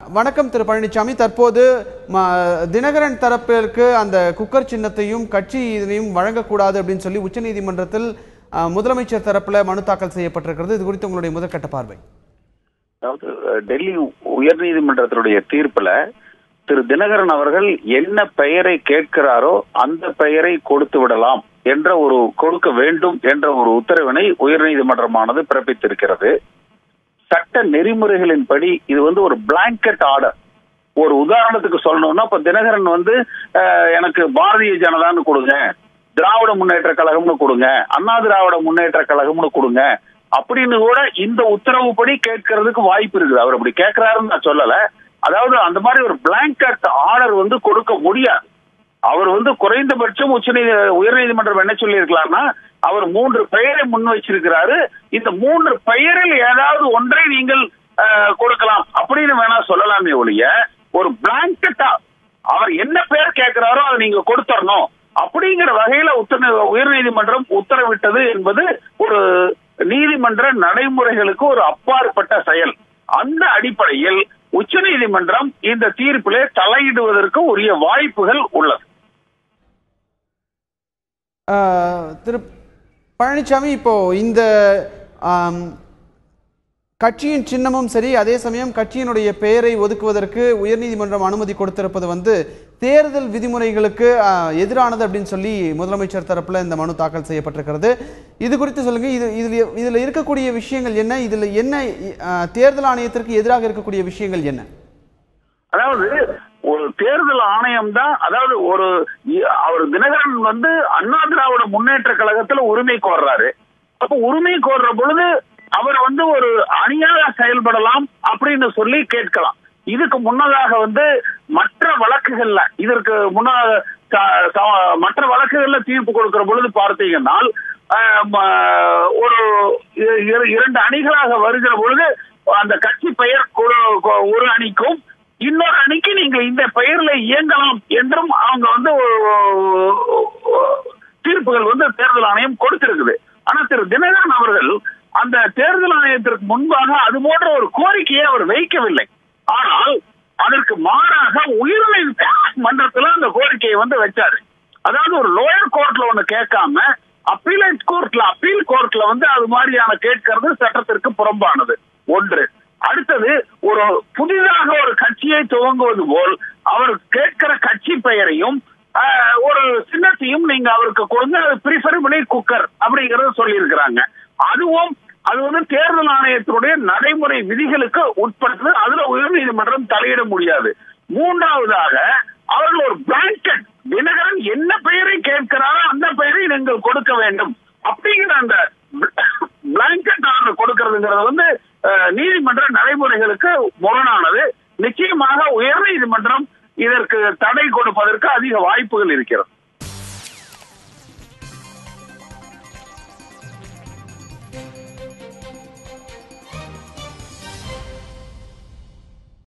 வணக்கம் திரு பழனிசாமி தற்போது ம- தினகரன் தரப்பிற்கு அந்த குக்கர் சின்னத்தையும் கட்சி இதனையும் வழங்கக்கூடாது அப்படின்னு சொல்லி உச்சநீதிமன்றத்தில் அஹ், முதலமைச்சர் தரப்புல மனு தாக்கல் செய்யப்பட்டிருக்கிறது இது குறித்து உங்களுடைய முதற்கட்ட பார்வை அதாவது அஹ், டெல்லி உயர்நீதிமன்றத்தினுடைய தீர்ப்புல திரு தினகரன் அவர்கள் என்ன பெயரை கேட்கிறாரோ அந்த பெயரை கொடுத்து விடலாம் என்ற ஒரு கொடுக்க வேண்டும் என்ற ஒரு உத்தரவினை உயர்நீதிமன்றமானது பிறப்பித்திருக்கிறது சட்ட நெறிமுறைகளின்படி இது வந்து ஒரு பிளாங்கெட் ஆர்டர் ஒரு உதாரணத்துக்கு சொல்லணும்னா இப்ப தினகரன் வந்து அஹ், எனக்கு பாரதிய ஜனதான்னு கொடுங்க திராவிட முன்னேற்ற கழகம்னு கொடுங்க அண்ணா திராவிட முன்னேற்ற கழகம்னு கொடுங்க அப்படின்னு கூட இந்த உத்தரவுப்படி கேட்கறதுக்கு வாய்ப்பு இருக்குது அவர் அப்படி கேட்கிறாருன்னு நான் சொல்லல அதாவது அந்த மாதிரி ஒரு பிளாங்கெட் ஆர்டர் வந்து கொடுக்க முடியாது அவர் வந்து குறைந்தபட்சம் உச்ச உயர்நீதிமன்றம் என்ன சொல்லி இருக்கலாம்னா அவர் மூன்று பெயரை முன் வச்சிருக்கிறாரு இந்த மூன்று பெயரில் ஏதாவது ஒன்றை நீங்கள் அஹ், கொடுக்கலாம் அப்படின்னு வேணா சொல்லலாமே ஒழிய ஒரு பிளாங்கெட்டா அவர் என்ன பெயர் கேட்கிறாரோ அதை நீங்க கொடுத்தரணும் அப்படிங்கிற வகையில உத்தர உயர்நீதிமன்றம் உத்தரவிட்டது என்பது ஒரு நீதிமன்ற நடைமுறைகளுக்கு ஒரு அப்பாற்பட்ட செயல் அந்த அடிப்படையில் உச்சநீதிமன்றம் இந்த தீர்ப்பிலே தலையிடுவதற்கு உரிய வாய்ப்புகள் உள்ளது அஹ், திரு பழனிசாமி இப்போ இந்த ஆம், கட்சியின் சின்னமும் சரி அதே சமயம் கட்சியினுடைய பெயரை ஒதுக்குவதற்கு உயர்நீதிமன்றம் அனுமதி கொடுத்திருப்பது வந்து தேர்தல் விதிமுறைகளுக்கு அஹ், எதிரானது அப்படின்னு சொல்லி முதலமைச்சர் தரப்புல இந்த மனு தாக்கல் செய்யப்பட்டிருக்கிறது இது குறித்து சொல்லுங்க இது இதுல இதுல இருக்கக்கூடிய விஷயங்கள் என்ன இதுல என்ன அஹ், தேர்தல் ஆணையத்திற்கு எதிராக இருக்கக்கூடிய விஷயங்கள் என்ன அதாவது ஒரு தேர்தல் ஆணையம் தான் அதாவது ஒரு இ- அவர் தினகரன் வந்து அண்ணா திராவிட முன்னேற்ற கழகத்துல உரிமை கோர்றாரு அப்ப உரிமை கோர்ற பொழுது அவர் வந்து ஒரு அணியாக செயல்படலாம் அப்படின்னு சொல்லி கேட்கலாம் இதுக்கு முன்னதாக வந்து மற்ற வழக்குகள்ல இதற்கு முன்னதாக ச- ச- மற்ற வழக்குகள்ல தீர்ப்பு கொடுக்கிற பொழுது பார்த்தீங்கன்னால் ஆஹ், ம- ஒரு இ- இர- இரண்டு அணிகளாக வருகிற பொழுது அந்த கட்சி பெயர் கொ- கொ- ஒரு அணிக்கும் இன்னொரு அணிக்கு நீங்க இந்த பெயர்ல இயங்கலாம் என்றும் அவங்க வந்து ஒரு- தீர்ப்புகள் வந்து தேர்தல் ஆணையம் கொடுத்திருக்குது ஆனா திரு தினகரன் அவர்கள் அந்த தேர்தல் ஆணையத்திற்கு முன்பாக அது போன்ற ஒரு கோரிக்கையை அவர் வைக்கவில்லை ஆனால் அதற்கு மாறாக உயர்நீதி மன்றத்துல அந்த கோரிக்கையை வந்து வச்சாரு அதாவது ஒரு லோயர் கோர்ட்ல ஒண்ணு கேட்காம அப்பீலேட் கோர்ட்ல அப்பீல் கோர்ட்ல வந்து அது மாதிரியான கேட்கறது சட்டத்திற்கு புறம்பானது ஒன்று அடுத்தது ஒரு புதிதாக ஒரு கட்சியை துவங்குவது போல் அவர் கேட்கிற கட்சி பெயரையும் ஆஹ், ஒரு சின்னத்தையும் நீங்க அவருக்கு கொடுங்க அது ப்ரிஃபரபிளி குக்கர் அப்படிங்கறத சொல்லி இருக்கிறாங்க அதுவும் அது வந்து தேர்தல் ஆணையத்தினுடைய நடைமுறை விதிகளுக்கு உட்பட்டது அதுல உயர்நீதிமன்றம் தலையிட முடியாது மூன்றாவதாக அவர்கள் ஒரு பிளாங்கெட் தினகரன் என்ன பெயரை கேட்கிறாரோ அந்த பெயரை நீங்கள் கொடுக்க வேண்டும் அப்படிங்கிற அந்த பிளாங்கெட் ஆர்டர் கொடுக்கறதுங்கிறது வந்து அஹ், நீதிமன்ற நடைமுறைகளுக்கு முரணானது நிச்சயமாக உயர்நீதிமன்றம் இதற்கு தடை கொடுப்பதற்கு அதிக வாய்ப்புகள் இருக்கிறது